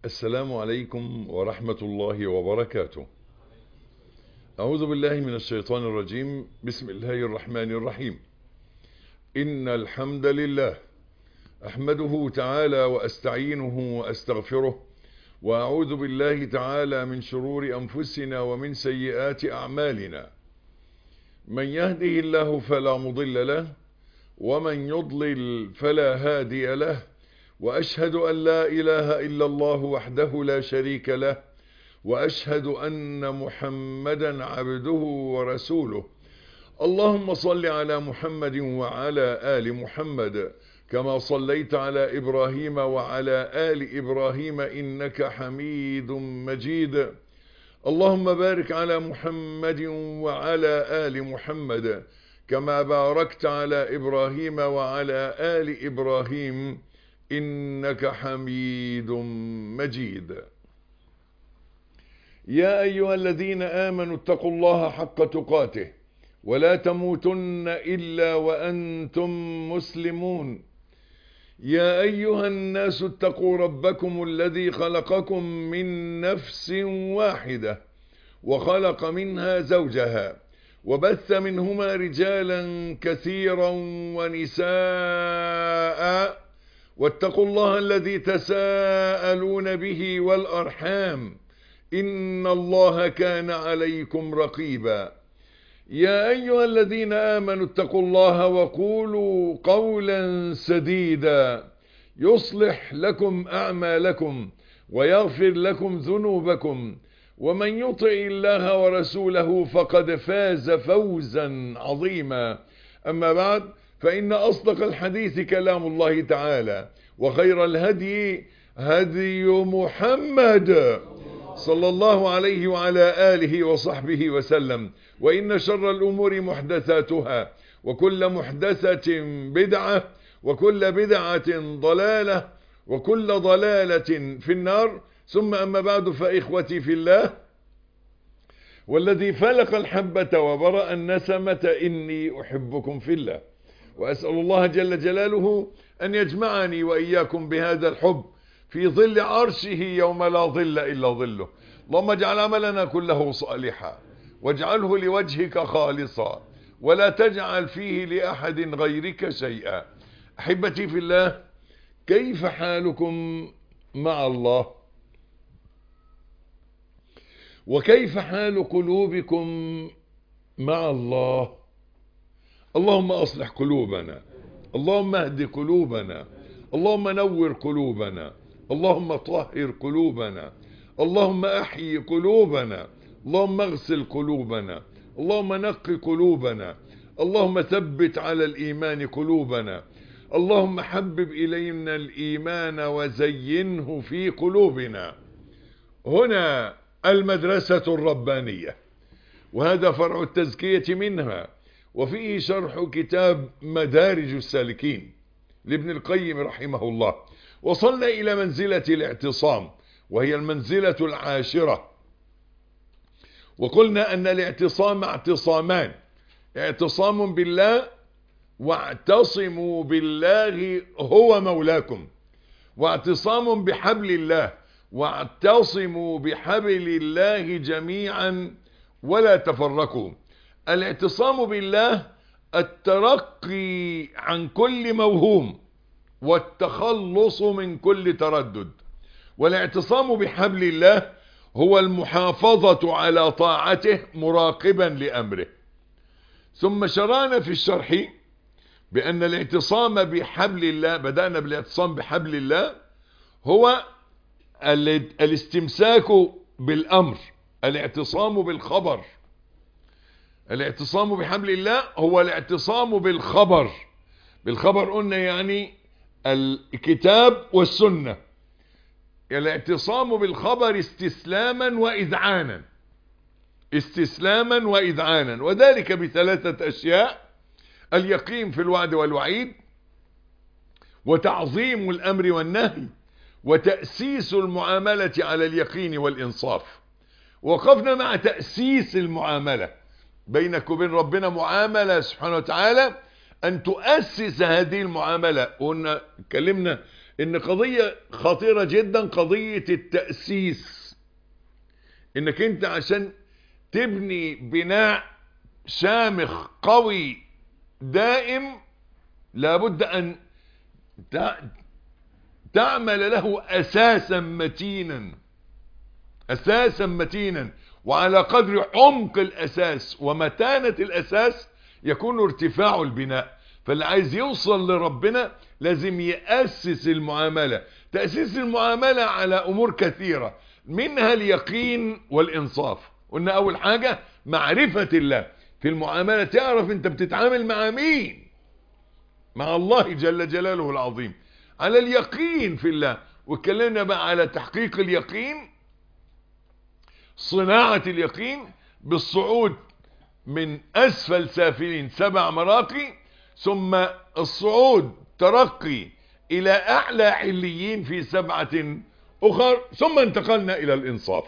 السلام عليكم ورحمة الله وبركاته أعوذ بالله من الشيطان الرجيم بسم الله الرحمن الرحيم إن الحمد لله أحمده تعالى وأستعينه وأستغفره وأعوذ بالله تعالى من شرور أنفسنا ومن سيئات أعمالنا من يهده الله فلا مضل له ومن يضلل فلا هادي له وأشهد أن لا إله إلا الله وحده لا شريك له وأشهد أن محمدا عبده ورسوله اللهم صل على محمد وعلى آل محمد كما صليت على إبراهيم وعلى آل إبراهيم إنك حميد مجيد اللهم بارك على محمد وعلى آل محمد كما باركت على إبراهيم وعلى آل إبراهيم إنك حميد مجيد يا أيها الذين آمنوا اتقوا الله حق تقاته ولا تموتن إلا وأنتم مسلمون يا أيها الناس اتقوا ربكم الذي خلقكم من نفس واحدة وخلق منها زوجها وبث منهما رجالا كثيرا ونساء واتقوا الله الذي تساءلون به والأرحام إن الله كان عليكم رقيبا يا أيها الذين آمنوا اتقوا الله وقولوا قولا سديدا يصلح لكم أعمالكم ويغفر لكم ذنوبكم ومن يطع الله ورسوله فقد فاز فوزا عظيما أما بعد فإن أصدق الحديث كلام الله تعالى وخير الهدي هدي محمد صلى الله عليه وعلى آله وصحبه وسلم وإن شر الأمور محدثاتها وكل محدثة بدعة وكل بدعة ضلالة وكل ضلالة في النار ثم أما بعد فإخوتي في الله والذي فلق الحبة وبرأ النسمة إني أحبكم في الله وأسأل الله جل جلاله أن يجمعني وإياكم بهذا الحب في ظل عرشه يوم لا ظل إلا ظله اللهم اجعل عملنا كله صالحا واجعله لوجهك خالصا ولا تجعل فيه لأحد غيرك شيئا أحبتي في الله كيف حالكم مع الله وكيف حال قلوبكم مع الله اللهم أصلح قلوبنا اللهم اهد قلوبنا اللهم نور قلوبنا اللهم طهر قلوبنا اللهم احيي قلوبنا اللهم اغسل قلوبنا اللهم نق قلوبنا اللهم ثبت على الإيمان قلوبنا اللهم حبب إلينا الإيمان وزينه في قلوبنا هنا المدرسة الربانية وهذا فرع التزكية منها وفيه شرح كتاب مدارج السالكين لابن القيم رحمه الله وصلنا إلى منزلة الاعتصام وهي المنزلة العاشرة وقلنا أن الاعتصام اعتصامان اعتصام بالله واعتصموا بالله هو مولاكم واعتصام بحبل الله واعتصموا بحبل الله جميعا ولا تفرقوا الاعتصام بالله الترقي عن كل موهوم والتخلص من كل تردد والاعتصام بحبل الله هو المحافظة على طاعته مراقبا لأمره ثم شرعنا في الشرح بأن الاعتصام بحبل الله بدأنا بالاعتصام بحبل الله هو الاستمساك بالأمر الاعتصام بالخبر الاعتصام بحبل الله هو الاعتصام بالخبر بالخبر قلنا يعني الكتاب والسنة الاعتصام بالخبر استسلاما وإذعانا استسلاما وإذعانا وذلك بثلاثة أشياء اليقين في الوعد والوعيد وتعظيم الأمر والنهي وتأسيس المعاملة على اليقين والإنصاف وقفنا مع تأسيس المعاملة بينك وبين ربنا معاملة سبحانه وتعالى أن تؤسس هذه المعاملة قلنا اتكلمنا ان قضية خطيرة جدا قضية التأسيس انك انت عشان تبني بناء شامخ قوي دائم لابد ان تعمل له اساسا متينا اساسا متينا وعلى قدر عمق الاساس ومتانة الاساس يكون ارتفاع البناء فاللي عايز يوصل لربنا لازم يأسس المعاملة تأسيس المعاملة على امور كثيرة منها اليقين والانصاف قلنا اول حاجة معرفة الله في المعاملة تعرف انت بتتعامل مع مين مع الله جل جلاله العظيم على اليقين في الله واتكلمنا بقى على تحقيق اليقين صناعة اليقين بالصعود من اسفل سافلين سبع مراقي ثم الصعود ترقي الى اعلى عليين في سبعة اخر ثم انتقلنا الى الانصاف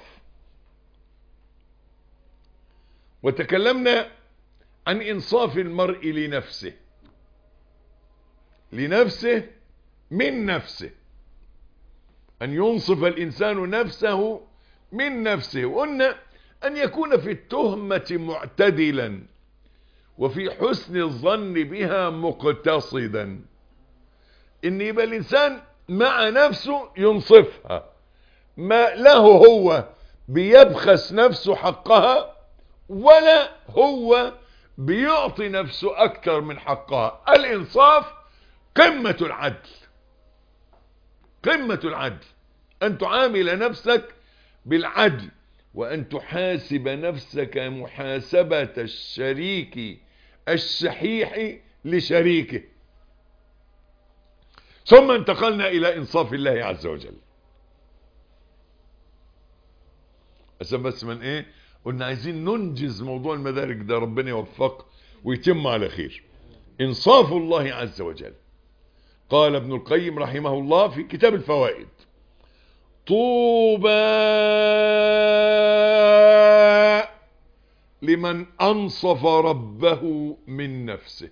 وتكلمنا عن انصاف المرء لنفسه لنفسه من نفسه ان ينصف الانسان نفسه من نفسه وقلنا ان يكون في التهمة معتدلا وفي حسن الظن بها مقتصدا ان يبقى الانسان مع نفسه ينصفها ما له هو بيبخس نفسه حقها ولا هو بيعطي نفسه اكتر من حقها الانصاف قمة العدل قمة العدل ان تعامل نفسك بالعدل وان تحاسب نفسك محاسبة الشريك الشحيح لشريكه ثم انتقلنا الى انصاف الله عز وجل عشان بس من ايه قلنا عايزين ننجز موضوع المدارك ده ربنا يوفق ويتم على خير انصاف الله عز وجل قال ابن القيم رحمه الله في كتاب الفوائد طوبى لمن انصف ربه من نفسه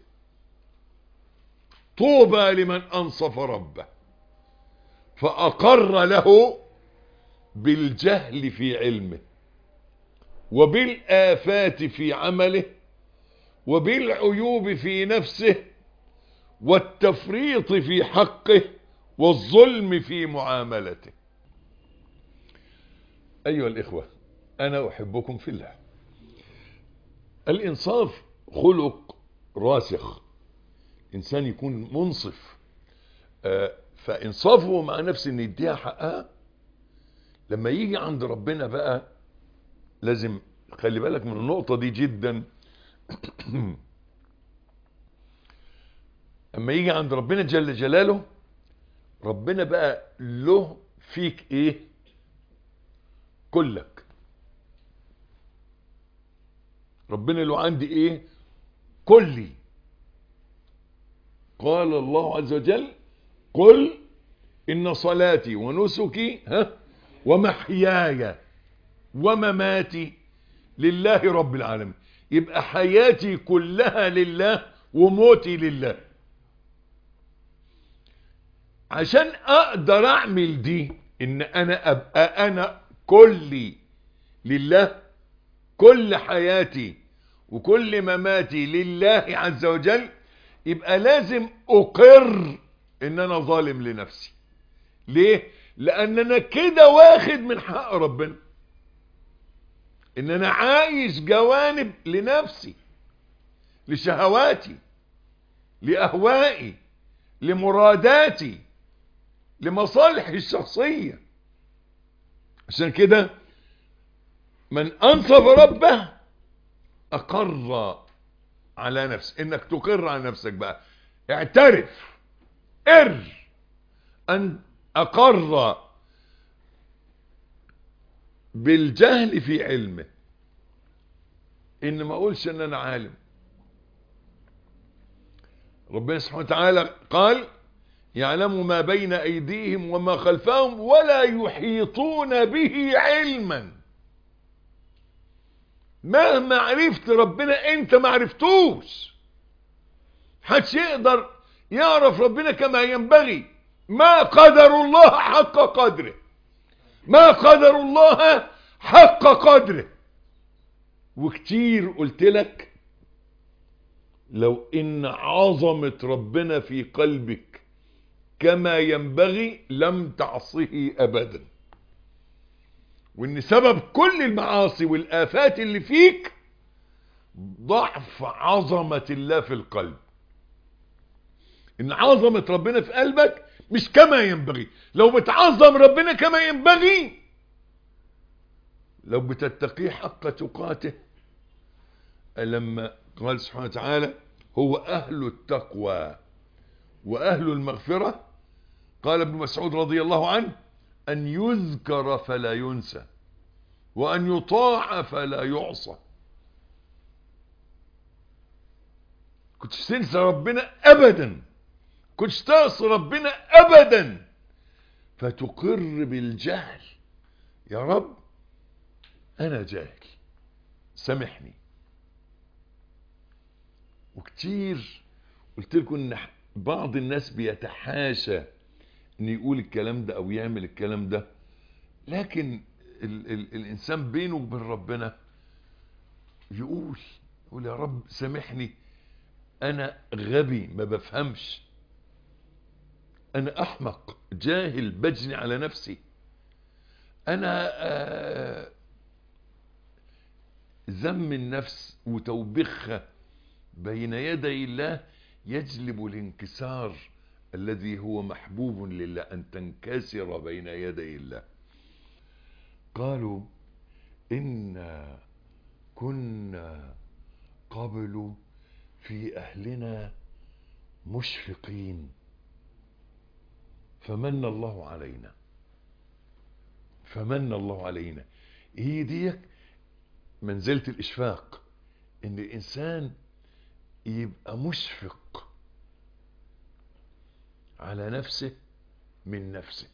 طوبى لمن انصف ربه فاقر له بالجهل في علمه وبالآفات في عمله وبالعيوب في نفسه والتفريط في حقه والظلم في معاملته أيها الإخوة أنا أحبكم في الله الإنصاف خلق راسخ إنسان يكون منصف فإنصافه مع نفسه إن يديها حقها لما يجي عند ربنا بقى لازم خلي بالك من النقطة دي جدا اما يجي عند ربنا جل جلاله ربنا بقى له فيك ايه كلك ربنا له عندي ايه كلي قال الله عز وجل قل ان صلاتي ونسكي ها ومحياي ومماتي لله رب العالمين يبقى حياتي كلها لله وموتي لله عشان اقدر اعمل دي ان انا ابقى انا كلي لله كل حياتي وكل مماتي لله عز وجل يبقى لازم اقر ان انا ظالم لنفسي ليه لان انا كده واخد من حق ربنا ان انا عايش جوانب لنفسي لشهواتي لاهوائي لمراداتي لمصالحي الشخصية عشان كده من انصف ربه اقر على نفسه انك تقر على نفسك بقى اعترف ار ان اقر بالجهل في علمه ان ما اقولش ان انا عالم ربنا سبحانه وتعالى قال يعلم ما بين ايديهم وما خلفهم ولا يحيطون به علما مهما عرفت ربنا انت ما عرفتوش محدش يقدر يعرف ربنا كما ينبغي ما قدر الله حق قدره ما قدر الله حق قدره وكتير قلت لك لو ان عظمة ربنا في قلبك كما ينبغي لم تعصه ابدا وان سبب كل المعاصي والافات اللي فيك ضعف عظمة الله في القلب ان عظمة ربنا في قلبك مش كما ينبغي لو بتعظم ربنا كما ينبغي لو بتتقيه حق تقاته لما قال سبحانه وتعالى هو أهل التقوى وأهل المغفرة قال ابن مسعود رضي الله عنه أن يذكر فلا ينسى وأن يطاع فلا يعصى كنتش تنسى ربنا أبدا كنتش تعصي ربنا أبدا فتقر بالجهل يا رب أنا جاهل سامحني وكتير قلت لكم ان بعض الناس بيتحاشى ان يقول الكلام ده او يعمل الكلام ده لكن ال ال الانسان بينه وبين ربنا يقول يقول يا رب سامحني انا غبي ما بفهمش انا احمق جاهل بجني على نفسي انا آه ذم النفس وتوبخها بين يدي الله يجلب الانكسار الذي هو محبوب لله أن تنكسر بين يدي الله قالوا إنا كنا قبل في أهلنا مشفقين فمن الله علينا فمن الله علينا هي ديك منزلة الإشفاق إن الإنسان يبقى مشفق على نفسه من نفسه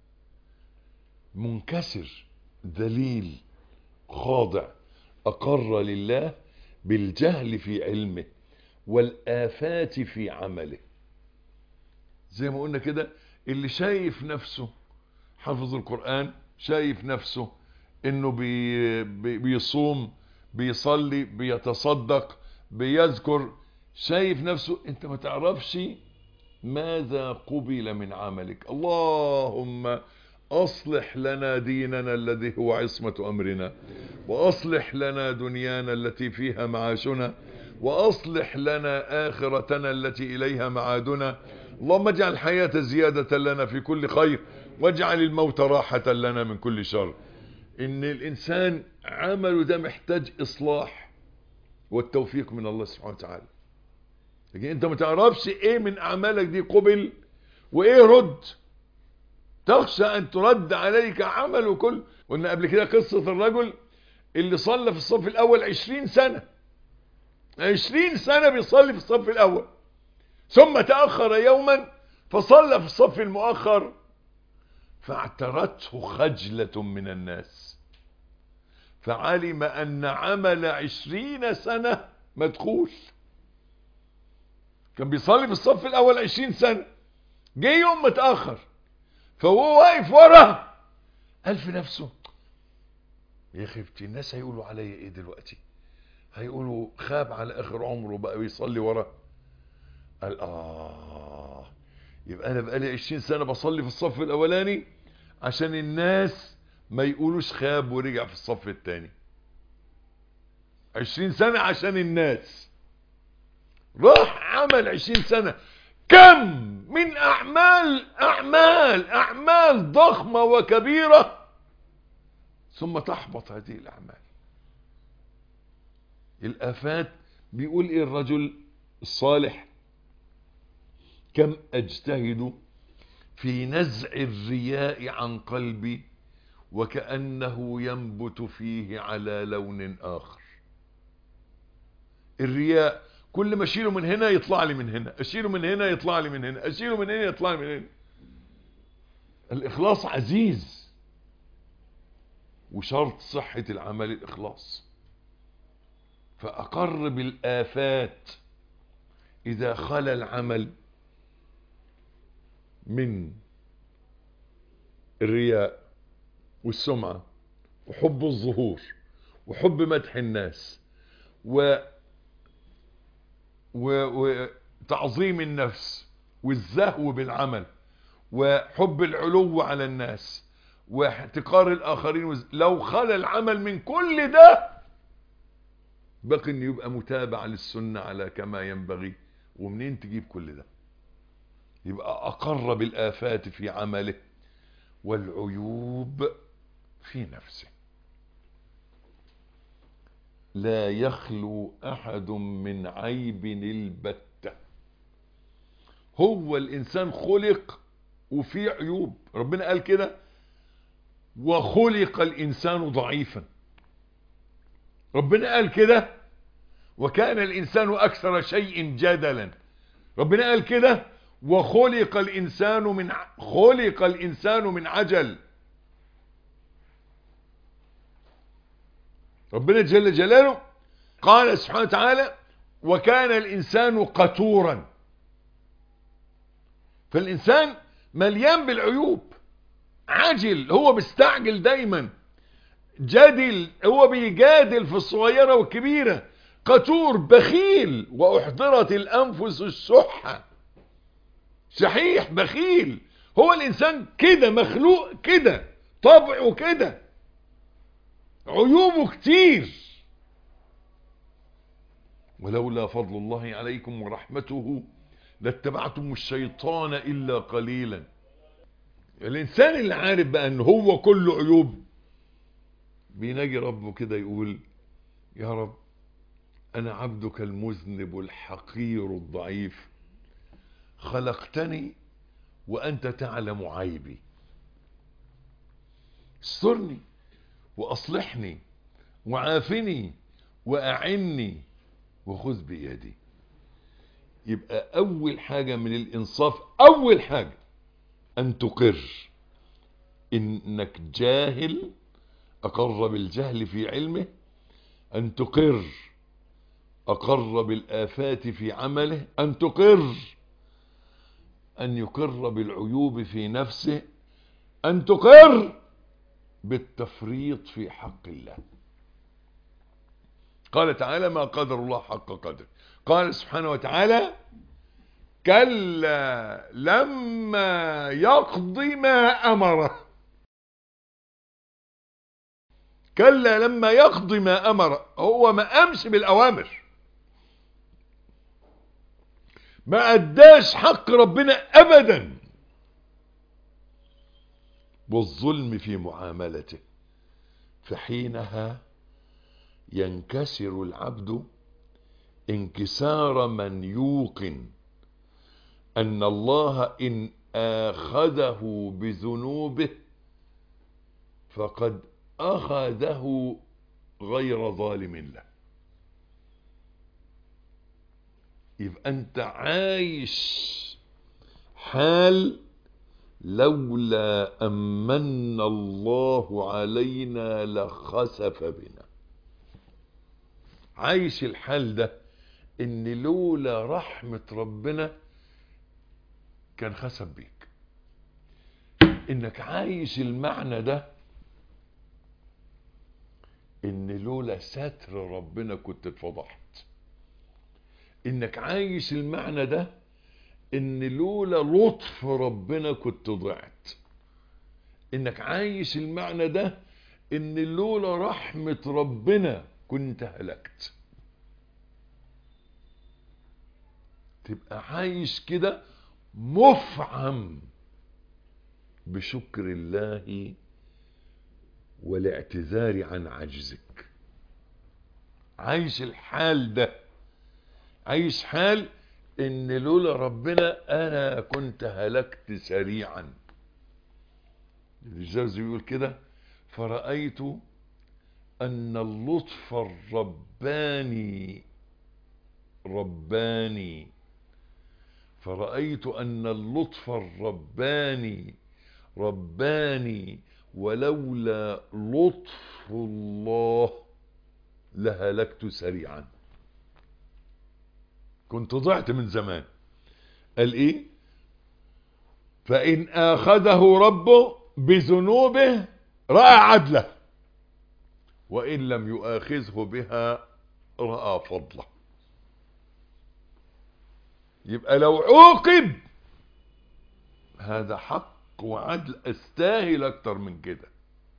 منكسر ذليل خاضع أقر لله بالجهل في علمه والآفات في عمله زي ما قلنا كده اللي شايف نفسه حافظ القرآن شايف نفسه انه بي بي بيصوم بيصلي بيتصدق بيذكر شايف نفسه انت ما تعرفش ماذا قبل من عملك اللهم اصلح لنا ديننا الذي هو عصمة امرنا واصلح لنا دنيانا التي فيها معاشنا واصلح لنا اخرتنا التي اليها معادنا اللهم اجعل الحياة زيادة لنا في كل خير واجعل الموت راحة لنا من كل شر ان الانسان عمله ده محتاج اصلاح والتوفيق من الله سبحانه وتعالى لكن انت ما تعرفش ايه من اعمالك دي قبل وايه رد تخشى ان ترد عليك عمله كله قلنا قبل كده قصة الرجل اللي صلى في الصف الاول عشرين سنة عشرين سنة بيصلي في الصف الاول ثم تأخر يوما فصلى في الصف المؤخر فاعترته خجلة من الناس فعلم ان عمل عشرين سنة مدخول كان بيصلي في الصف الاول عشرين سنة جه يوم متأخر فهو واقف ورا قال في نفسه يا خفتي الناس هيقولوا عليا ايه دلوقتي هيقولوا خاب على اخر عمره بقى بيصلي ورا قال اه يبقى انا بقالي عشرين سنة بصلي في الصف الاولاني عشان الناس ما يقولوش خاب ورجع في الصف الثاني عشرين سنة عشان الناس راح عمل عشرين سنة كم من اعمال اعمال اعمال ضخمة وكبيرة ثم تحبط هذه الاعمال الافات بيقول ايه الرجل الصالح كم اجتهد في نزع الرياء عن قلبي وكأنه ينبت فيه على لون آخر الرياء كل ما اشيله من هنا يطلع لي من هنا اشيله من هنا يطلع لي من هنا اشيله من هنا يطلع لي من هنا الاخلاص عزيز وشرط صحة العمل الاخلاص فاقر بالافات اذا خلى العمل من الرياء والسمعة وحب الظهور وحب مدح الناس و وتعظيم النفس والزهو بالعمل وحب العلو على الناس واحتقار الآخرين وز... لو خلى العمل من كل ده بقي انه يبقى متابع للسنة على كما ينبغي ومنين تجيب كل ده يبقى أقر بالآفات في عمله والعيوب في نفسه لا يخلو أحد من عيب البتة هو الإنسان خلق وفيه عيوب ربنا قال كده وخلق الإنسان ضعيفا ربنا قال كده وكان الإنسان أكثر شيء جدلا ربنا قال كده وخلق الإنسان من خلق الإنسان من عجل ربنا جل جلاله قال سبحانه وتعالى وكان الإنسان قتورا فالإنسان مليان بالعيوب عاجل هو بيستعجل دايما جادل هو بيجادل في الصغيرة والكبيرة قتور بخيل وأحضرت الأنفس الشحة شحيح بخيل هو الإنسان كده مخلوق كده طبعه كده عيوبه كتير ولولا فضل الله عليكم ورحمته لاتبعتم الشيطان إلا قليلا الإنسان اللي عارف بقى أن هو كله عيوب بيناجي ربه كده يقول يا رب أنا عبدك المذنب الحقير الضعيف خلقتني وأنت تعلم عيبي استرني وأصلحني وعافني وأعني وخذ بيدي يبقى أول حاجة من الإنصاف أول حاجة أن تقر إنك جاهل أقر بالجهل في علمه أن تقر أقر بالآفات في عمله أن تقر أن يقر بالعيوب في نفسه أن تقر بالتفريط في حق الله قال تعالى ما قدر الله حق قدر قال سبحانه وتعالى كلا لما يقض ما أمره كلا لما يقضي ما أمر هو ما أمس بالأوامر ما أداش حق ربنا أبدا والظلم في معاملته فحينها ينكسر العبد انكسار من يوقن أن الله إن آخذه بذنوبه فقد أخذه غير ظالم له يبقى أنت عايش حال لولا أمن الله علينا لخسف بنا عايش الحال ده ان لولا رحمة ربنا كان خسف بيك انك عايش المعنى ده ان لولا ستر ربنا كنت اتفضحت انك عايش المعنى ده ان لولا لطف ربنا كنت ضعت انك عايش المعنى ده ان لولا رحمة ربنا كنت هلكت تبقى عايش كده مفعم بشكر الله والاعتذار عن عجزك عايش الحال ده عايش حال ان لولا ربنا انا كنت هلكت سريعا الجوزي يقول كده فرأيت ان اللطف الرباني رباني فرأيت ان اللطف الرباني رباني ولولا لطف الله لهلكت سريعا كنت ضعت من زمان قال ايه فإن آخذه ربه بذنوبه رأى عدله وإن لم يؤاخذه بها رأى فضله يبقى لو عوقب هذا حق وعدل استاهل اكتر من كده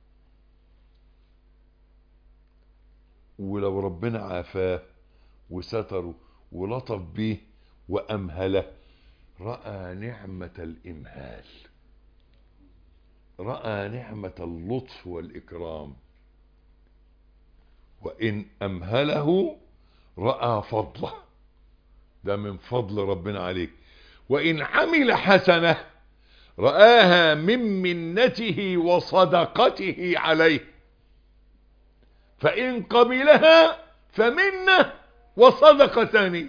ولو ربنا عافاه وستره ولطف به وامهله راى نعمه الامهال راى نعمه اللطف والاكرام وان امهله راى فضله ده من فضل ربنا عليك وان عمل حسنه رآها من منته وصدقته عليه فإن قبلها فمنه وصدقة ثاني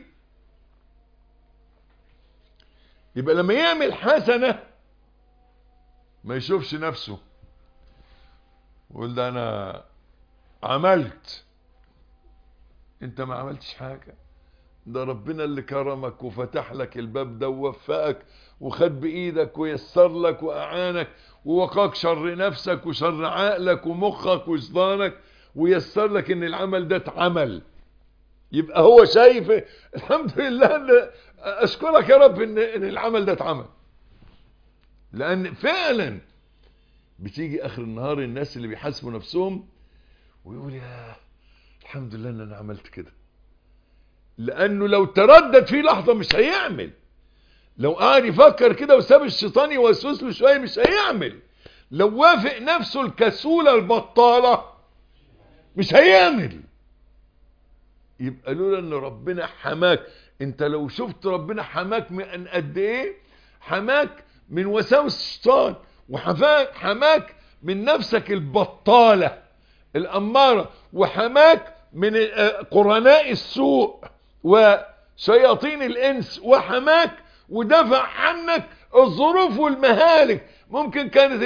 يبقى لما يعمل حسنة ما يشوفش نفسه يقول ده أنا عملت انت ما عملتش حاجة ده ربنا اللي كرمك وفتح لك الباب ده ووفقك وخد بايدك ويسر لك واعانك ووقاك شر نفسك وشر عقلك ومخك وشيطانك ويسر لك ان العمل ده اتعمل يبقى هو شايف الحمد لله ان اشكرك يا رب ان ان العمل ده اتعمل لان فعلا بتيجي اخر النهار الناس اللي بيحاسبوا نفسهم ويقول يا الحمد لله ان انا عملت كده لانه لو تردد في لحظة مش هيعمل لو قعد يفكر كده وساب الشيطان يوسوس له شويه مش هيعمل لو وافق نفسه الكسولة البطالة مش هيعمل يبقى لولا ان ربنا حماك انت لو شفت ربنا حماك من قد ايه حماك من وساوس الشيطان وحماك حماك من نفسك البطالة الأمارة وحماك من قرناء السوء وشياطين الإنس وحماك ودفع عنك الظروف والمهالك ممكن كانت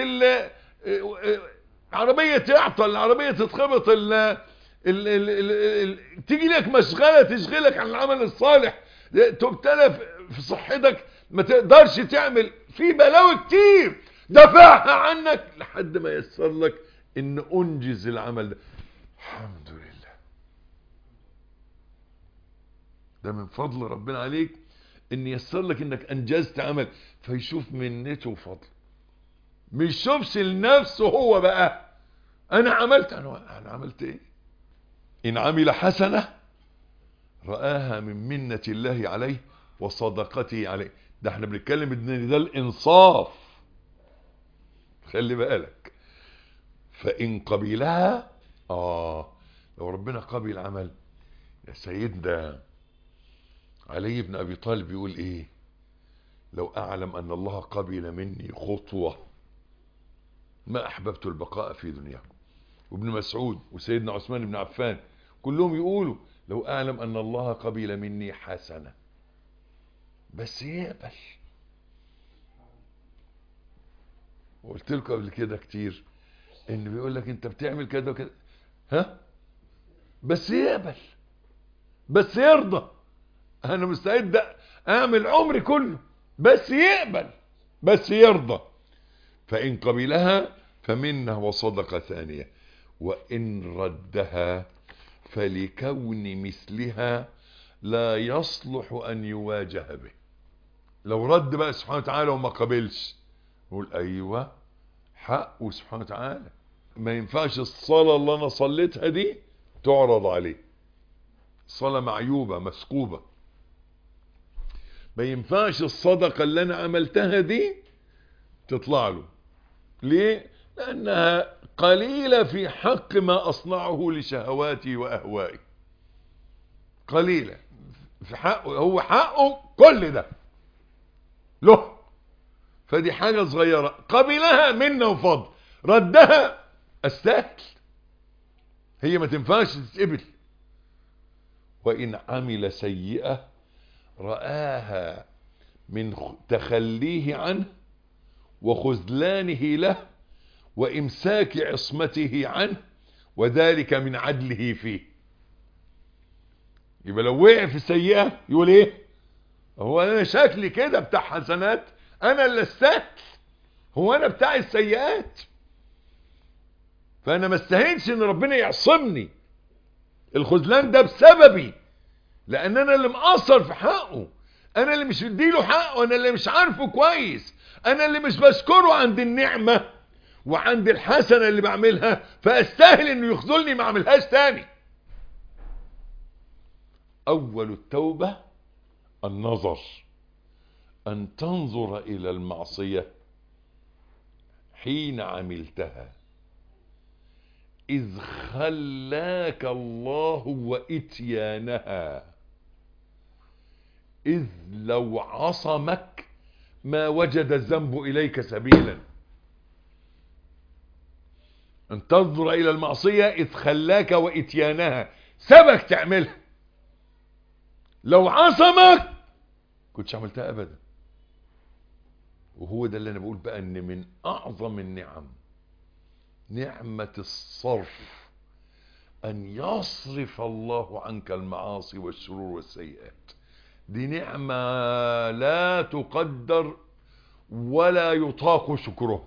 العربية تعطل العربية تتخبط ال ال ال ال ال تيجي لك مشغلة تشغلك عن العمل الصالح تبتلى في صحتك ما تقدرش تعمل في بلاوي كتير دفعها عنك لحد ما يسر لك ان انجز العمل ده الحمد لله ده من فضل ربنا عليك ان يسر لك انك انجزت عمل فيشوف منته وفضل مش يشوفش لنفسه هو بقى انا عملت انا انا عملت ايه ان عمل حسنه رآها من منة الله عليه وصدقته عليه ده احنا بنتكلم ان ده الانصاف خلي بالك فان قبلها اه لو ربنا قبل عمل يا سيدنا علي بن ابي طالب يقول ايه لو اعلم ان الله قبل مني خطوة ما احببت البقاء في دنياكم وابن مسعود وسيدنا عثمان بن عفان كلهم يقولوا لو اعلم ان الله قبل مني حسنة بس يقبل وقلت لكم قبل كده كتير ان بيقول لك انت بتعمل كده وكده ها بس يقبل بس يرضى انا مستعد اعمل عمري كله بس يقبل بس يرضى فان قبلها فمنه وصدقة ثانية وان ردها فلكون مثلها لا يصلح ان يواجه به لو رد بقى سبحانه وتعالى وما قبلش نقول ايوه حقه سبحانه وتعالى ما ينفعش الصلاة اللي انا صليتها دي تعرض عليه صلاة معيوبة مسكوبة ما ينفعش الصدقة اللي انا عملتها دي تطلع له ليه لانها قليلة في حق ما اصنعه لشهواتي واهوائي قليلة في حقه هو حقه كل ده له فدي حاجة صغيرة قبلها منا وفضل ردها استاهل هي ما تنفعش تتقبل وإن عمل سيئة رآها من تخليه عنه وخذلانه له وإمساك عصمته عنه وذلك من عدله فيه يبقى لو وقع في السيئة يقول ايه هو انا شكلي كده بتاع حسنات انا اللي استاهل هو انا بتاع السيئات فانا ما استاهلش ان ربنا يعصمني الخذلان ده بسببي لان انا اللي مقصر في حقه انا اللي مش مديله حقه انا اللي مش عارفه كويس انا اللي مش بشكره عند النعمة وعند الحسنة اللي بعملها فاستاهل انه يخذلني ما اعملهاش تاني اول التوبة النظر ان تنظر الى المعصية حين عملتها اذ خلاك الله واتيانها اذ لو عصمك ما وجد الذنب اليك سبيلا ان تنظر الى المعصية اذ خلاك واتيانها سبك تعملها لو عصمك كنتش عملتها ابدا وهو ده اللي انا بقول بقى ان من اعظم النعم نعمة الصرف ان يصرف الله عنك المعاصي والشرور والسيئات دي نعمة لا تقدر ولا يطاق شكرها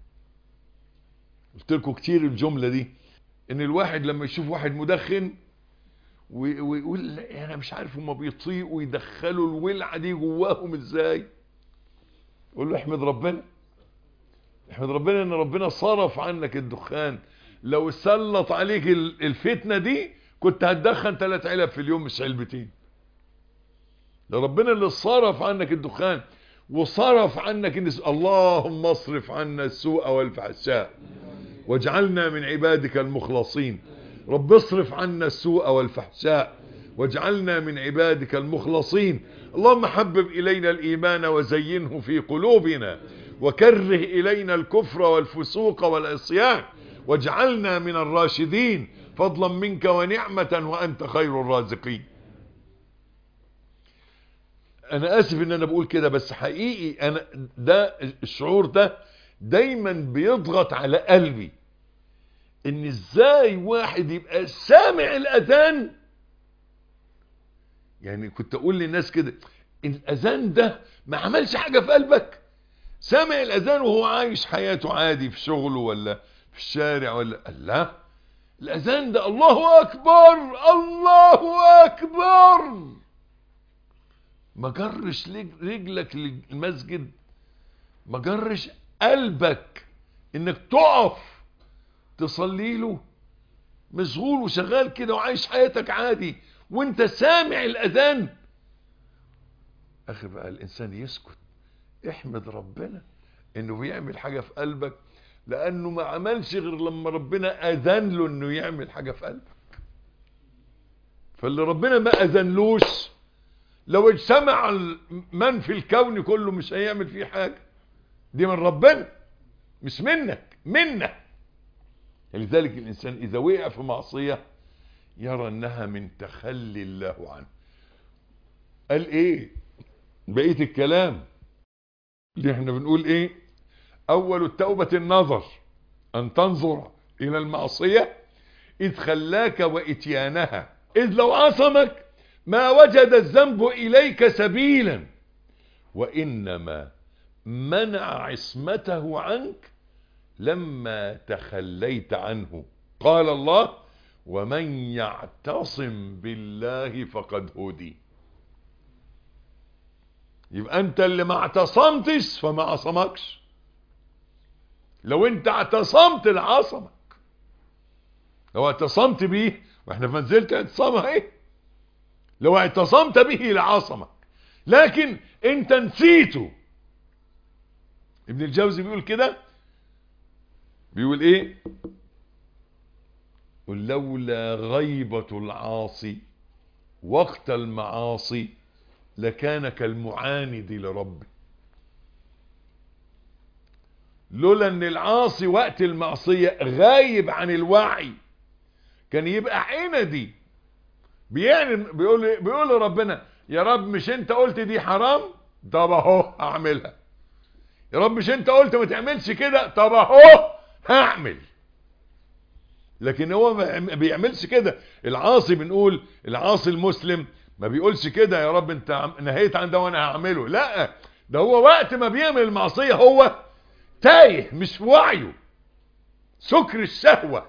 قلت لكم كتير الجملة دي ان الواحد لما يشوف واحد مدخن ويقول انا مش عارف هما بيطيقوا يدخلوا الولعة دي جواهم ازاي قول له احمد ربنا احمد ربنا ان ربنا صرف عنك الدخان لو سلط عليك الفتنة دي كنت هتدخن ثلاث علب في اليوم مش علبتين ده ربنا اللي صرف عنك الدخان وصرف عنك النس... اللهم اصرف عنا السوء والفحشاء واجعلنا من عبادك المخلصين رب اصرف عنا السوء والفحشاء واجعلنا من عبادك المخلصين اللهم حبب إلينا الإيمان وزينه في قلوبنا وكره إلينا الكفر والفسوق والعصيان واجعلنا من الراشدين فضلا منك ونعمة وأنت خير الرازقين أنا آسف إن أنا بقول كده بس حقيقي أنا ده الشعور ده دايما بيضغط على قلبي ان ازاي واحد يبقى سامع الاذان يعني كنت اقول للناس كده الاذان ده ما عملش حاجة في قلبك سامع الاذان وهو عايش حياته عادي في شغله ولا في الشارع ولا لا الاذان ده الله اكبر الله اكبر ما جرش رجلك للمسجد ما جرش قلبك انك تقف تصلي له مشغول وشغال كده وعايش حياتك عادي وانت سامع الاذان اخي بقى الانسان يسكت احمد ربنا انه بيعمل حاجة في قلبك لانه ما عملش غير لما ربنا اذن له انه يعمل حاجة في قلبك فاللي ربنا ما اذنلوش لو اجتمع من في الكون كله مش هيعمل فيه حاجة دي من ربنا مش منك منك لذلك الإنسان إذا وقع في معصية يرى أنها من تخلي الله عنه قال إيه بقية الكلام اللي احنا بنقول إيه أول التوبة النظر أن تنظر إلى المعصية إذ خلاك وإتيانها إذ لو عصمك ما وجد الذنب إليك سبيلا وإنما منع عصمته عنك لما تخليت عنه قال الله ومن يعتصم بالله فقد هدي يبقى انت اللي ما اعتصمتش فما عصمكش لو انت اعتصمت لعصمك لو اعتصمت بيه واحنا في منزلة اعتصام اهي لو اعتصمت به لعصمك لكن انت نسيته ابن الجوزي بيقول كده بيقول ايه قل لولا غيبة العاصي وقت المعاصي لكان كالمعاند لربه لولا ان العاصي وقت المعصية غايب عن الوعي كان يبقى عندي بيعني بيقول بيقول لربنا يا رب مش انت قلت دي حرام طب اهو هعملها يا رب مش انت قلت ما تعملش كده طب اهو هعمل لكن هو ما بيعملش كده العاصي بنقول العاصي المسلم ما بيقولش كده يا رب انت نهيت عن ده وانا هعمله لا ده هو وقت ما بيعمل المعصية هو تايه مش في وعيه سكر الشهوة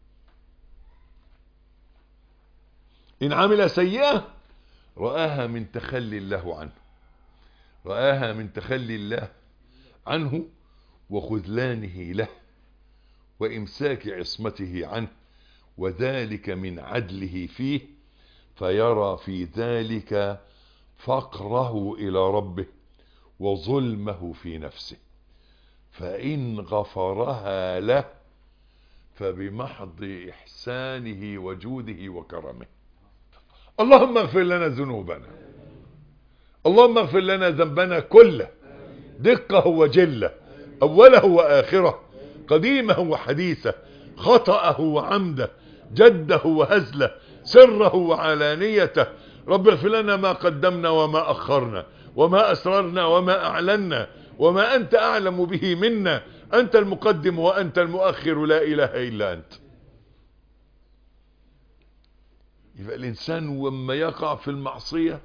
إن عمل سيئة رآها من تخلي الله عنه رآها من تخلي الله عنه وخذلانه له وإمساك عصمته عنه وذلك من عدله فيه فيرى في ذلك فقره إلى ربه وظلمه في نفسه فإن غفرها له فبمحض إحسانه وجوده وكرمه اللهم اغفر لنا ذنوبنا اللهم اغفر لنا ذنبنا كله دقه وجله أوله وآخره قديمه وحديثه خطأه وعمده جده وهزله سره وعلانيته رب اغفر لنا ما قدمنا وما أخرنا وما أسررنا وما أعلنا وما أنت أعلم به منا أنت المقدم وأنت المؤخر لا إله إلا أنت يبقى الإنسان وما يقع في المعصية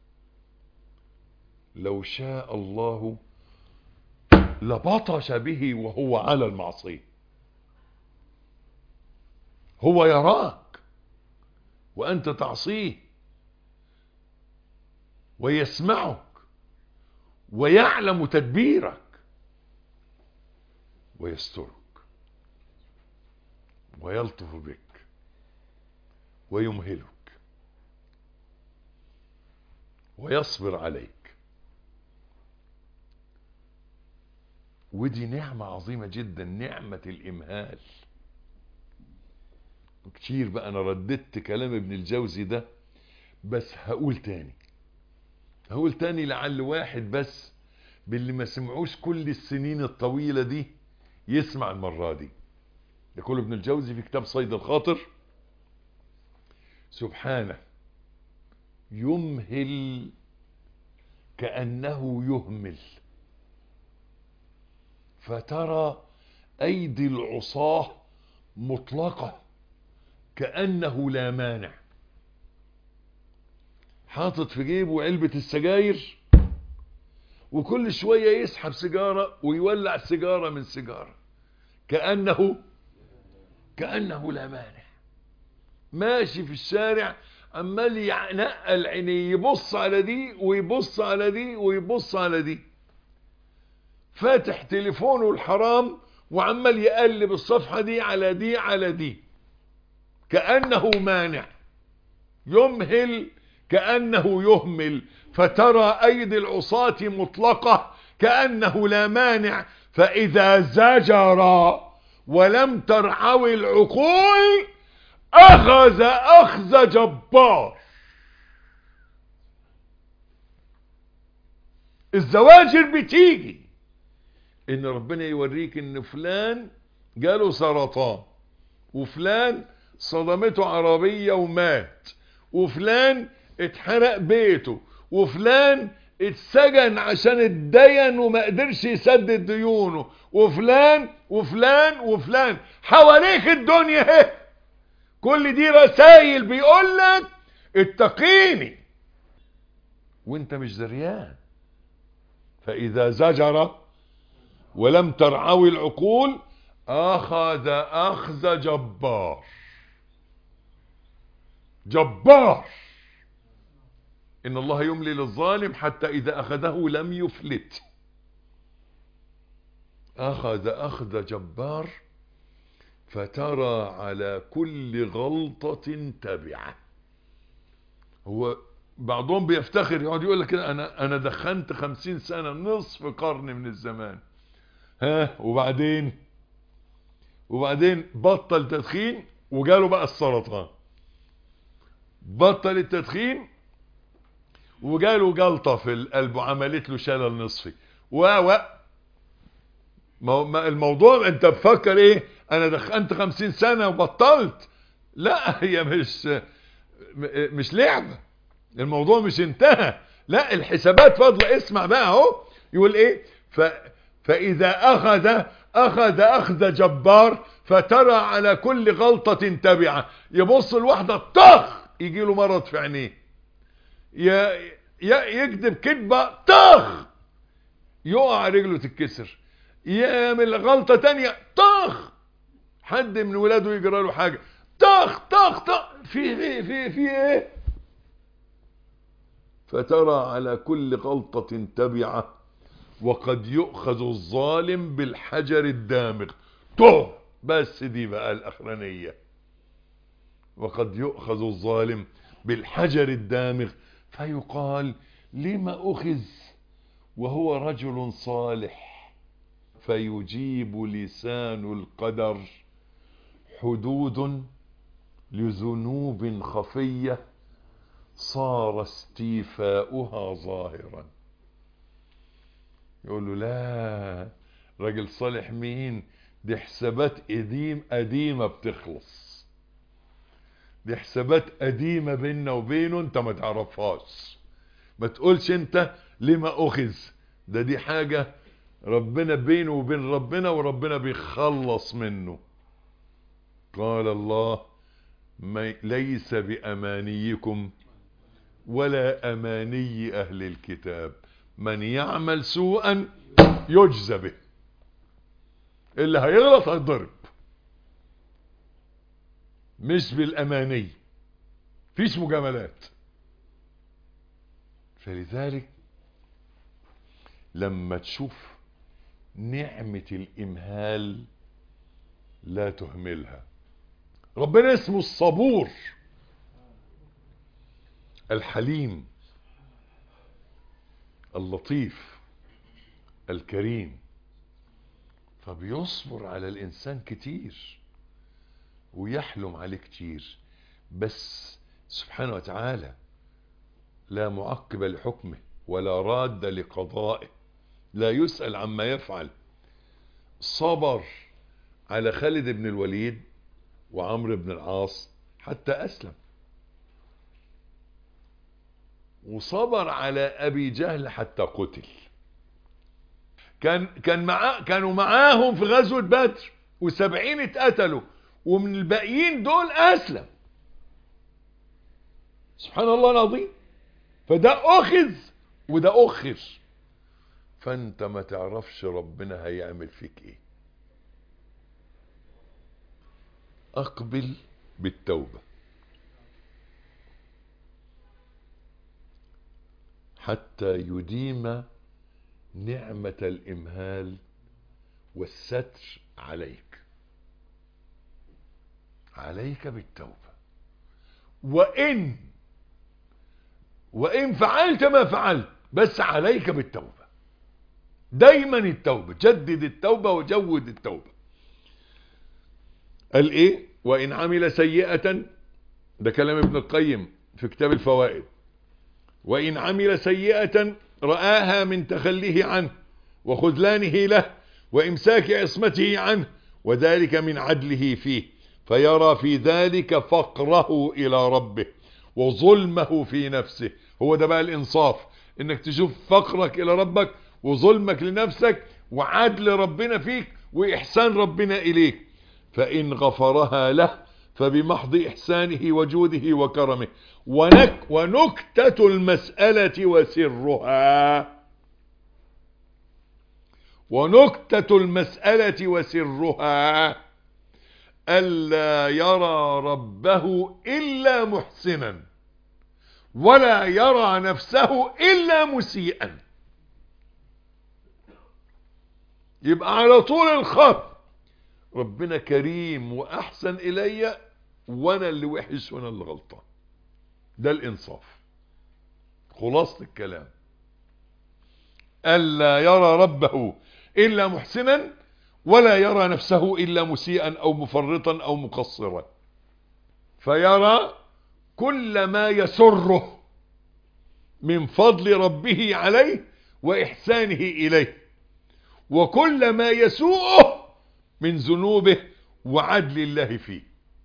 لو شاء الله لبطش به وهو على المعصية هو يراك وأنت تعصيه ويسمعك ويعلم تدبيرك ويسترك ويلطف بك ويمهلك ويصبر عليك ودي نعمة عظيمة جدا نعمة الإمهال كتير بقى أنا رددت كلام ابن الجوزي ده بس هقول تاني هقول تاني لعل واحد بس باللي ما سمعوش كل السنين الطويلة دي يسمع المرة دي يقول ابن الجوزي في كتاب صيد الخاطر سبحانه يمهل كأنه يهمل فترى أيدي العصاة مطلقة كأنه لا مانع حاطط في جيبه علبة السجاير وكل شوية يسحب سيجارة ويولع سيجارة من سيجارة كأنه كأنه لا مانع ماشي في الشارع عمال ينقل عينيه يبص على دي ويبص على دي ويبص على دي فاتح تليفونه الحرام وعمال يقلب الصفحة دي على دي على دي كأنه مانع يمهل كأنه يهمل فترى أيدي العصاة مطلقة كأنه لا مانع فإذا زجر ولم ترعوي العقول أخذ أخذ جبار الزواجر بتيجي ان ربنا يوريك ان فلان جاله سرطان وفلان صدمته عربية ومات وفلان اتحرق بيته وفلان اتسجن عشان اتدين وما قدرش يسدد ديونه وفلان وفلان وفلان حواليك الدنيا اهي كل دي رسائل بيقول لك اتقيني وانت مش دريان فاذا زجر ولم ترعوي العقول اخذ اخذ جبار جبار ان الله يملي للظالم حتى اذا اخذه لم يفلت اخذ اخذ جبار فترى على كل غلطة تبعة هو بعضهم بيفتخر يقعد يقول لك كده انا انا دخنت خمسين سنة نصف قرن من الزمان ها وبعدين وبعدين بطل تدخين وجاله بقى السرطان بطل التدخين وجاله جلطة في القلب وعملت له شلل نصفي و و الموضوع انت بفكر ايه انا دخنت خمسين سنة وبطلت لا هي مش مش لعبة الموضوع مش انتهى لا الحسابات فاضلة اسمع بقى اهو يقول ايه ف فاذا اخذ اخذ اخذ جبار فترى على كل غلطة تبعة يبص الواحدة طخ يجي له مرض في عينيه يكذب كذبة طخ يقع رجله تتكسر يعمل غلطة تانية طخ حد من ولاده يجرى له حاجة طخ طخ طخ في في في في ايه فترى على كل غلطة تبعة وقد يؤخذ الظالم بالحجر الدامغ تو بس دي بقى الاخرانية وقد يؤخذ الظالم بالحجر الدامغ فيقال لما اخذ وهو رجل صالح فيجيب لسان القدر حدود لذنوب خفية صار استيفاؤها ظاهرا يقول له لا راجل صالح مين دي حسابات قديم قديمة بتخلص دي حسابات قديمة بيننا وبينه انت ما تعرفهاش ما تقولش انت لما اخذ ده دي حاجة ربنا بينه وبين ربنا وربنا بيخلص منه قال الله ما ليس بأمانيكم ولا أماني أهل الكتاب من يعمل سوءا يجزى به اللي هيغلط هيضرب مش بالأماني فيش مجاملات فلذلك لما تشوف نعمة الإمهال لا تهملها ربنا اسمه الصبور الحليم اللطيف الكريم فبيصبر على الإنسان كتير ويحلم عليه كتير بس سبحانه وتعالى لا معقب لحكمه ولا راد لقضائه لا يسأل عما يفعل صبر على خالد بن الوليد وعمرو بن العاص حتى أسلم وصبر على أبي جهل حتى قتل كان كان معاه كانوا معاهم في غزوة بدر وسبعين اتقتلوا ومن الباقيين دول أسلم سبحان الله العظيم فده أخذ وده أخر فانت ما تعرفش ربنا هيعمل فيك ايه اقبل بالتوبة حتى يديم نعمة الامهال والستر عليك عليك بالتوبة وان وان فعلت ما فعلت بس عليك بالتوبة دايما التوبة جدد التوبة وجود التوبة قال ايه وان عمل سيئة ده كلام ابن القيم في كتاب الفوائد وان عمل سيئة رآها من تخليه عنه وخذلانه له وامساك عصمته عنه وذلك من عدله فيه فيرى في ذلك فقره الى ربه وظلمه في نفسه هو ده بقى الانصاف انك تشوف فقرك الى ربك وظلمك لنفسك وعدل ربنا فيك واحسان ربنا اليك فان غفرها له فبمحض احسانه وجوده وكرمه ونك ونكتة المسألة وسرها ونكتة المسألة وسرها ألا يرى ربه إلا محسنا ولا يرى نفسه إلا مسيئا يبقى على طول الخط ربنا كريم وأحسن إلي وأنا اللي وحش وأنا اللي غلطان ده الإنصاف خلاصة الكلام ألا يرى ربه إلا محسنا ولا يرى نفسه إلا مسيئا أو مفرطا أو مقصرا فيرى كل ما يسره من فضل ربه عليه وإحسانه إليه وكل ما يسوءه من ذنوبه وعدل الله فيه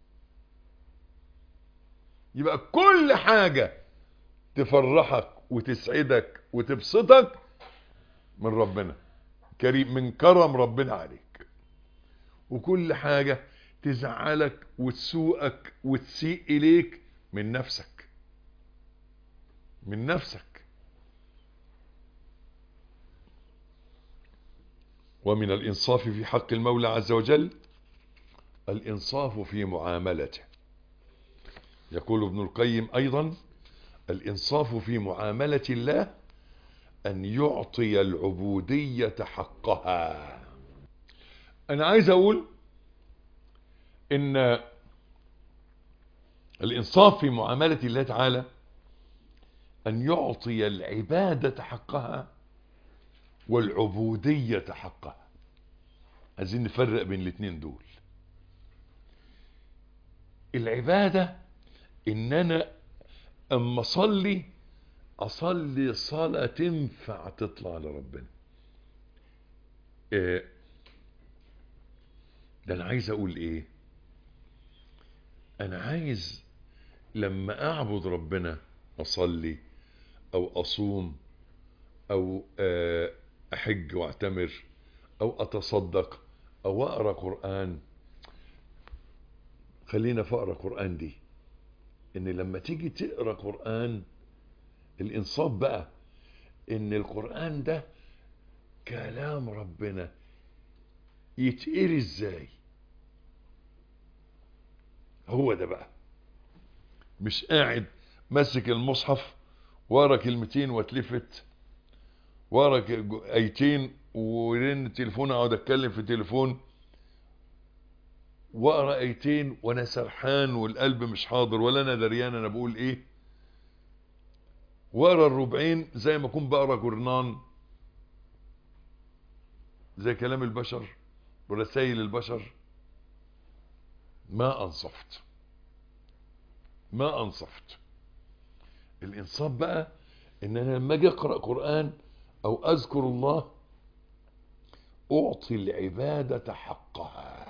يبقى كل حاجة تفرحك وتسعدك وتبسطك من ربنا كريم من كرم ربنا عليك وكل حاجة تزعلك وتسوءك وتسيء إليك من نفسك من نفسك ومن الإنصاف في حق المولى عز وجل الإنصاف في معاملته يقول ابن القيم أيضا الإنصاف في معاملة الله أن يعطي العبودية حقها أنا عايز أقول إن الإنصاف في معاملة الله تعالى أن يعطي العبادة حقها والعبودية حقها عايزين نفرق بين الاثنين دول العبادة ان انا اما اصلي اصلي صلاة تنفع تطلع لربنا إيه ده انا عايز اقول ايه انا عايز لما اعبد ربنا اصلي او اصوم او احج واعتمر او اتصدق او اقرا قران خلينا في اقرا قران دي ان لما تيجي تقرا قران الانصاف بقى ان القران ده كلام ربنا يتقري ازاي هو ده بقى مش قاعد ماسك المصحف ورا كلمتين واتلفت ورا ايتين ورن التليفون اقعد اتكلم في التليفون واقرا ايتين وانا سرحان والقلب مش حاضر ولا انا دريان انا بقول ايه واقرا الربعين زي ما اكون بقرا جورنان زي كلام البشر ورسائل البشر ما انصفت ما انصفت الانصاف بقى ان انا لما اجي اقرا قران او اذكر الله اعطي العباده حقها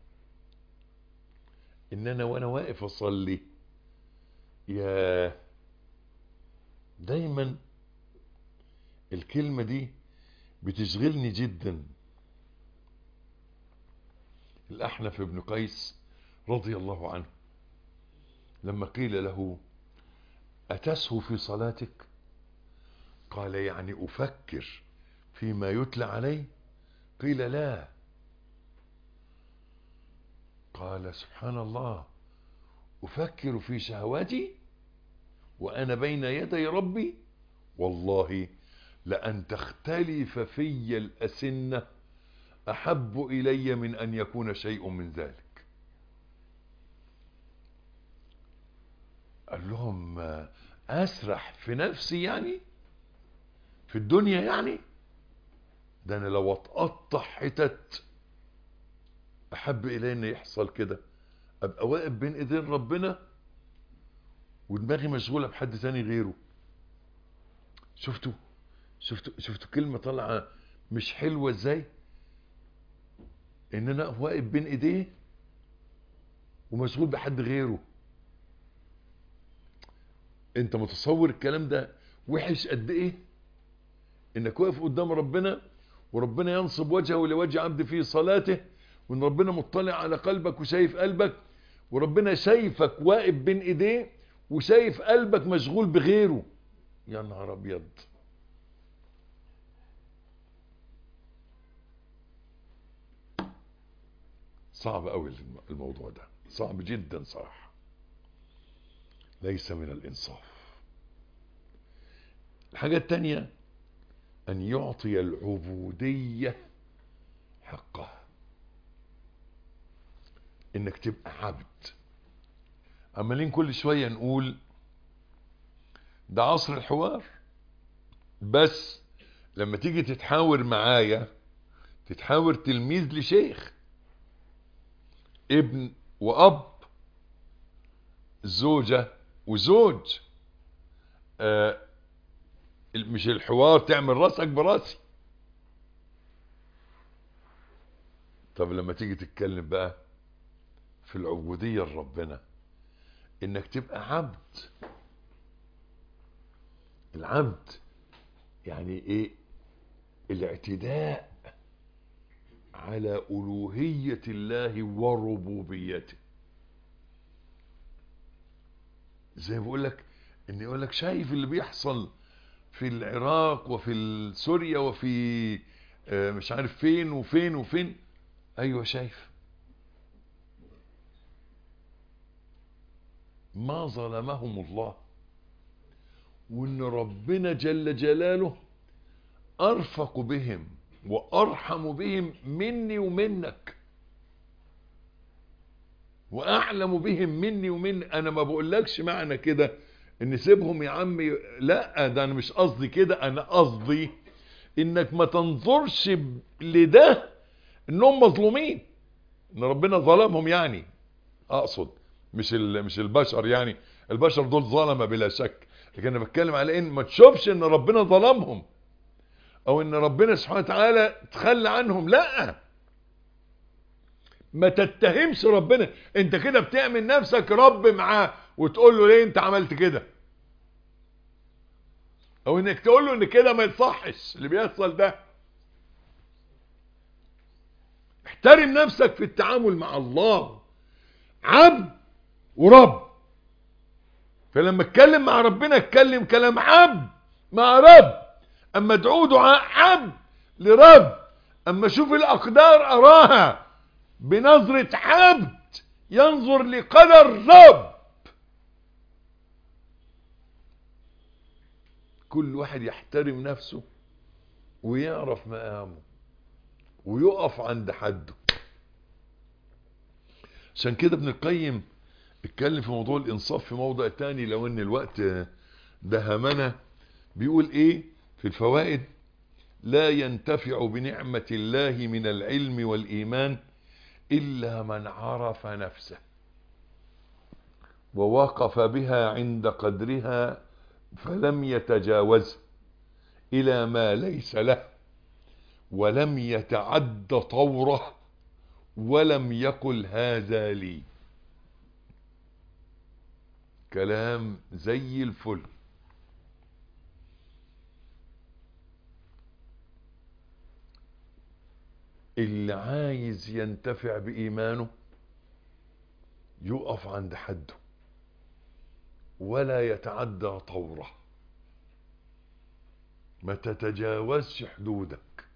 ان انا وانا واقف اصلي يا دايما الكلمه دي بتشغلني جدا الاحنف بن قيس رضي الله عنه لما قيل له اتسهو في صلاتك قال يعني افكر فيما يتلى علي قيل لا قال سبحان الله افكر في شهواتي وانا بين يدي ربي والله لان تختلف في الاسنه احب الي من ان يكون شيء من ذلك قال لهم اسرح في نفسي يعني في الدنيا يعني ده انا لو اتقطع حتت احب الي ان يحصل كده ابقى واقف بين ايدين ربنا ودماغي مشغوله بحد تاني غيره شفتوا شفتوا شفتوا كلمه طالعه مش حلوه ازاي ان انا واقف بين ايديه ومشغول بحد غيره انت متصور الكلام ده وحش قد ايه انك واقف قدام ربنا وربنا ينصب وجهه لوجه عبد في صلاته وان ربنا مطلع على قلبك وشايف قلبك وربنا شايفك واقف بين ايديه وشايف قلبك مشغول بغيره يا نهار ابيض صعب قوي الموضوع ده صعب جدا صراحه ليس من الانصاف الحاجه الثانيه ان يعطي العبوديه حقها انك تبقى عبد عمالين كل شويه نقول ده عصر الحوار بس لما تيجي تتحاور معايا تتحاور تلميذ لشيخ ابن واب زوجة وزوج آه مش الحوار تعمل راسك براسي طب لما تيجي تتكلم بقى في العبودية لربنا انك تبقى عبد العبد يعني ايه الاعتداء على ألوهية الله وربوبيته زي ما بقول لك ان يقول لك شايف اللي بيحصل في العراق وفي سوريا وفي آه، مش عارف فين وفين وفين ايوه شايف ما ظلمهم الله وان ربنا جل جلاله ارفق بهم وارحم بهم مني ومنك واعلم بهم مني ومن انا ما بقولكش معنى كده ان سيبهم يا عمي لا ده انا مش قصدي كده انا قصدي انك ما تنظرش ب- لده انهم مظلومين ان ربنا ظلمهم يعني اقصد مش ال- مش البشر يعني البشر دول ظلمه بلا شك لكن انا بتكلم على ان ما تشوفش ان ربنا ظلمهم او ان ربنا سبحانه وتعالى تخلى عنهم لا ما تتهمش ربنا انت كده بتعمل نفسك رب معاه وتقول له ليه انت عملت كده او انك تقول له ان كده ما يصحش اللي بيحصل ده احترم نفسك في التعامل مع الله عبد ورب فلما اتكلم مع ربنا اتكلم كلام عبد مع رب اما ادعوه دعاء عبد لرب اما شوف الاقدار اراها بنظرة عبد ينظر لقدر رب كل واحد يحترم نفسه ويعرف مقامه ويقف عند حده عشان كده ابن القيم اتكلم في موضوع الانصاف في موضع تاني لو ان الوقت دهمنا بيقول ايه في الفوائد لا ينتفع بنعمة الله من العلم والإيمان إلا من عرف نفسه ووقف بها عند قدرها فلم يتجاوز إلى ما ليس له ولم يتعد طوره ولم يقل هذا لي كلام زي الفل اللي عايز ينتفع بإيمانه يقف عند حده ولا يتعدى طوره ما تتجاوزش حدودك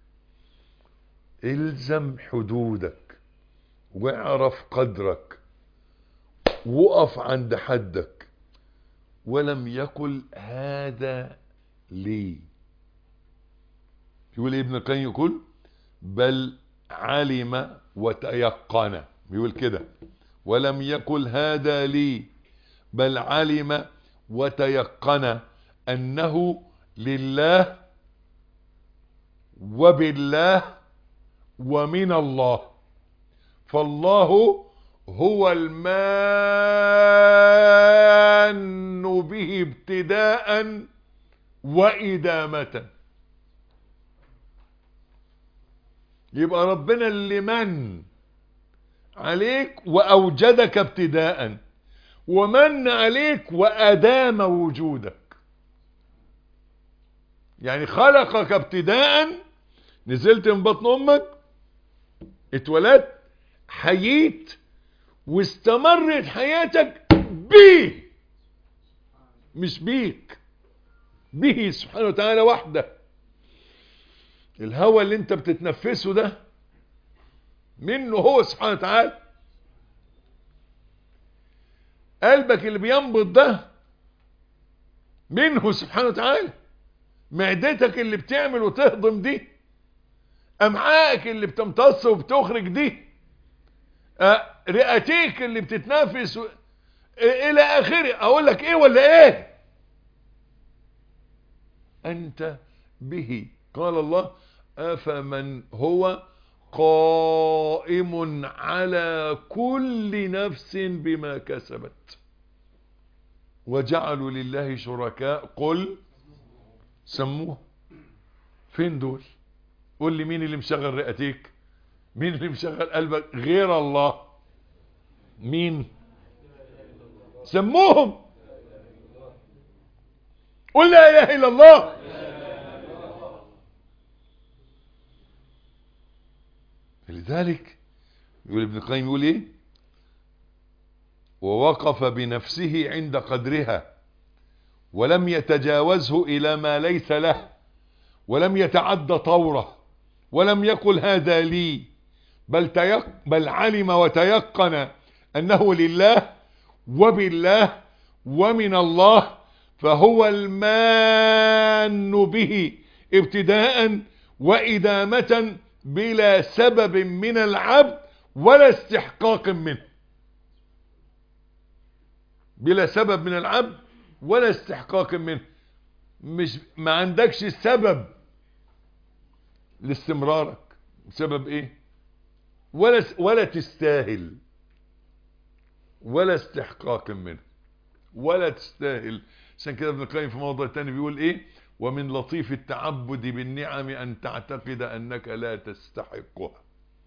الزم حدودك واعرف قدرك وقف عند حدك ولم يقل هذا لي يقول إيه ابن القيم يقول بل علم وتيقن بيقول كده ولم يقل هذا لي بل علم وتيقن انه لله وبالله ومن الله فالله هو المان به ابتداء وإدامة يبقى ربنا اللي من عليك وأوجدك ابتداء ومن عليك وأدام وجودك يعني خلقك ابتداء نزلت من بطن أمك اتولدت حييت واستمرت حياتك بيه مش بيك به سبحانه وتعالى وحده الهوى اللي انت بتتنفسه ده منه هو سبحانه وتعالى قلبك اللي بينبض ده منه سبحانه وتعالى معدتك اللي بتعمل وتهضم دي امعائك اللي بتمتص وبتخرج دي أه رئتيك اللي بتتنافس و... الى اخره اقول لك ايه ولا ايه انت به قال الله افمن هو قائم على كل نفس بما كسبت وجعلوا لله شركاء قل سموه فين دول قول لي مين اللي مشغل رئتيك مين اللي مشغل قلبك غير الله مين سموهم قل لا اله الا الله لذلك يقول ابن القيم يقول ايه ووقف بنفسه عند قدرها ولم يتجاوزه الى ما ليس له ولم يتعد طوره ولم يقل هذا لي بل, تيق بل علم وتيقن أنه لله وبالله ومن الله فهو المان به ابتداء وإدامة بلا سبب من العبد ولا استحقاق منه بلا سبب من العبد ولا استحقاق منه مش ما عندكش سبب لاستمرارك سبب ايه ولا ولا تستاهل ولا استحقاق منه ولا تستاهل عشان كده ابن القيم في موضع تاني بيقول ايه ومن لطيف التعبد بالنعم ان تعتقد انك لا تستحقها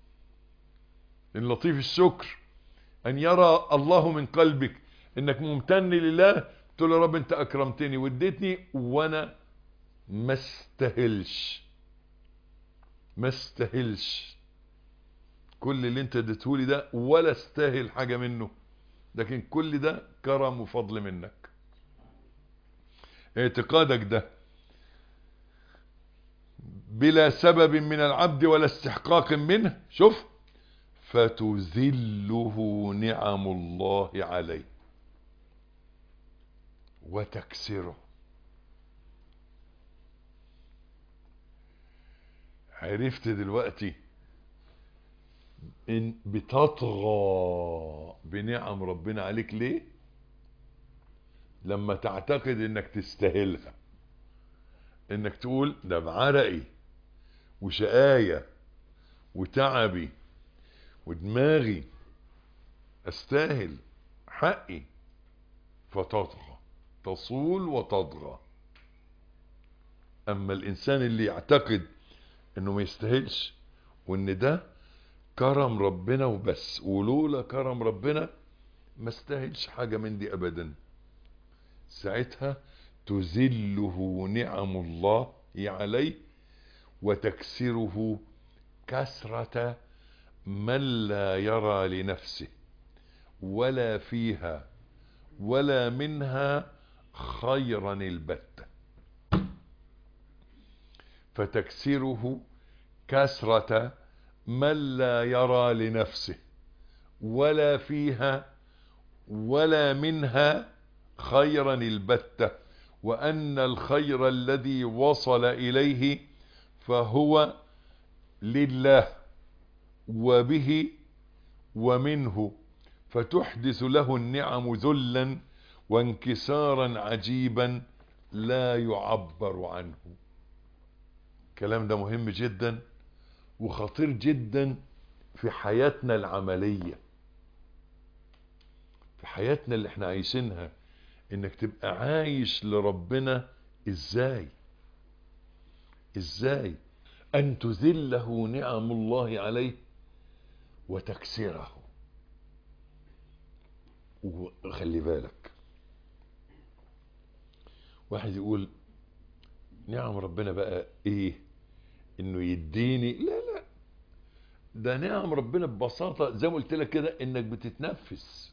من لطيف الشكر ان يرى الله من قلبك انك ممتن لله تقول يا رب انت اكرمتني واديتني وانا ما استاهلش ما استاهلش كل اللي انت اديتهولي ده ولا استاهل حاجه منه لكن كل ده كرم وفضل منك اعتقادك ده بلا سبب من العبد ولا استحقاق منه شوف فتذله نعم الله عليه وتكسره عرفت دلوقتي ان بتطغى بنعم ربنا عليك ليه لما تعتقد انك تستاهلها انك تقول ده بعرقي وشقاية وتعبي ودماغي استاهل حقي فتطغى تصول وتطغى اما الانسان اللي يعتقد انه ما يستاهلش وان ده كرم ربنا وبس ولولا كرم ربنا ما استاهلش حاجة من دي ابدا ساعتها تذله نعم الله عليه وتكسره كسرة من لا يرى لنفسه ولا فيها ولا منها خيرا البتة فتكسره كسرة من لا يرى لنفسه ولا فيها ولا منها خيرا البتة وأن الخير الذي وصل إليه فهو لله وبه ومنه فتحدث له النعم ذلا وانكسارا عجيبا لا يعبر عنه الكلام ده مهم جدا وخطير جدا في حياتنا العملية في حياتنا اللي احنا عايشينها انك تبقى عايش لربنا ازاي ازاي ان تذله نعم الله عليه وتكسره وخلي بالك واحد يقول نعم ربنا بقى ايه انه يديني لا لا ده نعم ربنا ببساطة زي ما قلت لك كده انك بتتنفس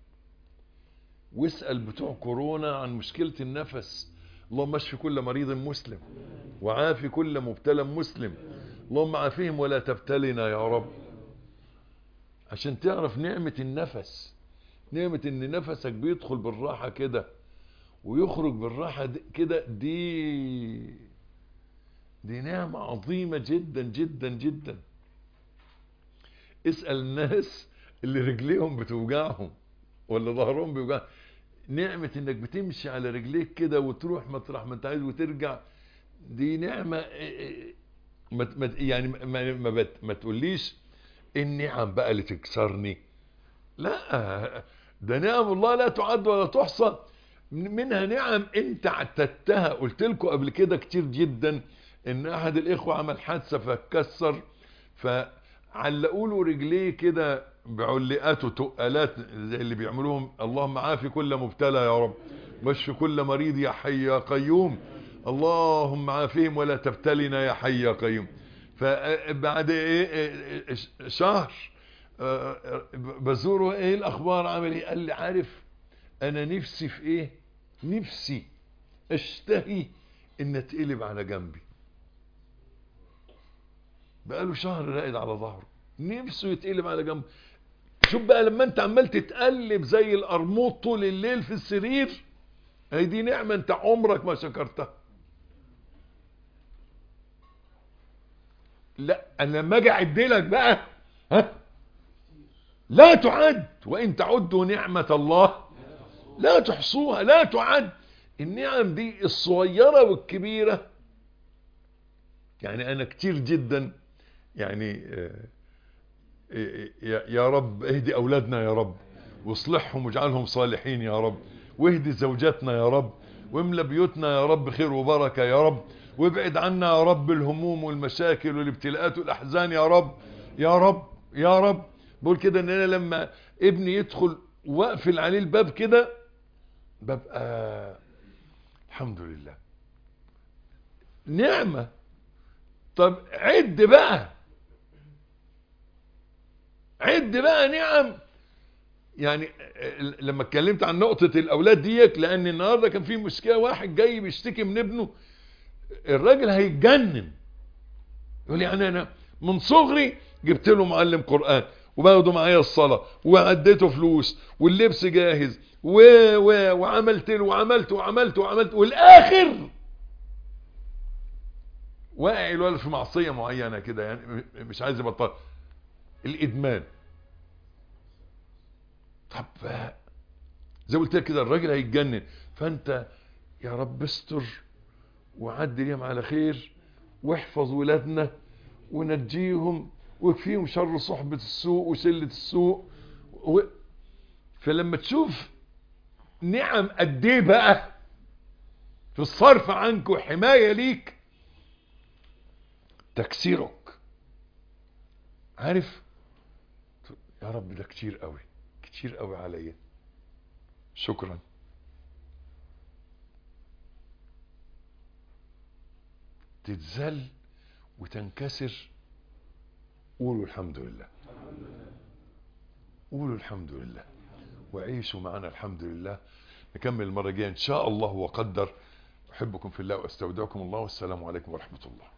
واسأل بتوع كورونا عن مشكلة النفس اللهم اشف كل مريض مسلم وعافي كل مبتلى مسلم اللهم عافيهم ولا تبتلنا يا رب عشان تعرف نعمة النفس نعمة ان نفسك بيدخل بالراحة كده ويخرج بالراحة كده دي دي نعمة عظيمة جدا جدا جدا اسأل الناس اللي رجليهم بتوجعهم ولا ظهرهم بيوجعهم نعمة انك بتمشي على رجليك كده وتروح مطرح ما انت عايز وترجع دي نعمة ما يعني ما, ما, ما تقوليش النعم بقى اللي تكسرني لا ده نعم الله لا تعد ولا تحصى منها نعم انت اعتدتها قلت لكم قبل كده كتير جدا ان احد الاخوة عمل حادثة فاتكسر فعلقوا له رجليه كده بعلقات وتقالات زي اللي بيعملوهم اللهم عافي كل مبتلى يا رب واشف كل مريض يا حي يا قيوم اللهم عافيهم ولا تبتلنا يا حي يا قيوم فبعد ايه شهر بزوره ايه الاخبار عامل ايه قال لي عارف انا نفسي في ايه نفسي اشتهي ان اتقلب على جنبي بقاله شهر راقد على ظهره نفسه يتقلب على جنب شوف بقى لما انت عمال تتقلب زي القرموط طول الليل في السرير هي دي نعمة انت عمرك ما شكرتها لا انا لما اجي اعد لك بقى ها لا تعد وان تعدوا نعمة الله لا تحصوها لا تعد النعم دي الصغيرة والكبيرة يعني انا كتير جدا يعني آه، آه، يا يا رب اهدي اولادنا يا رب واصلحهم واجعلهم صالحين يا رب واهدي زوجاتنا يا رب واملى بيوتنا يا رب خير وبركة يا رب وابعد عنا يا رب الهموم والمشاكل والابتلاءات والاحزان يا رب يا رب يا رب بقول كده ان انا لما ابني يدخل واقفل عليه الباب كده ببقى الحمد لله نعمة طب عد بقى عد بقى نعم يعني لما اتكلمت عن نقطة الاولاد ديك لان النهاردة كان في مشكلة واحد جاي بيشتكي من ابنه الراجل هيتجنن يقول يعني انا من صغري جبت له معلم قرآن وباخده معايا الصلاة وعديته فلوس واللبس جاهز و و وعملت له وعملت وعملت وعملت والاخر واقع الولد في معصية معينة كده يعني مش عايز يبطل الادمان طب زي ما قلت لك كده الراجل هيتجنن فانت يا رب استر وعدي ليهم على خير واحفظ ولادنا ونجيهم وكفيهم شر صحبة السوء وشلة السوء و... فلما تشوف نعم قد ايه بقى في الصرف عنك وحماية ليك تكسيرك عارف يا رب ده كتير قوي كتير قوي عليا شكرا تتذل وتنكسر قولوا الحمد لله قولوا الحمد لله وعيشوا معنا الحمد لله نكمل المرة الجاية إن شاء الله وقدر أحبكم في الله وأستودعكم الله والسلام عليكم ورحمة الله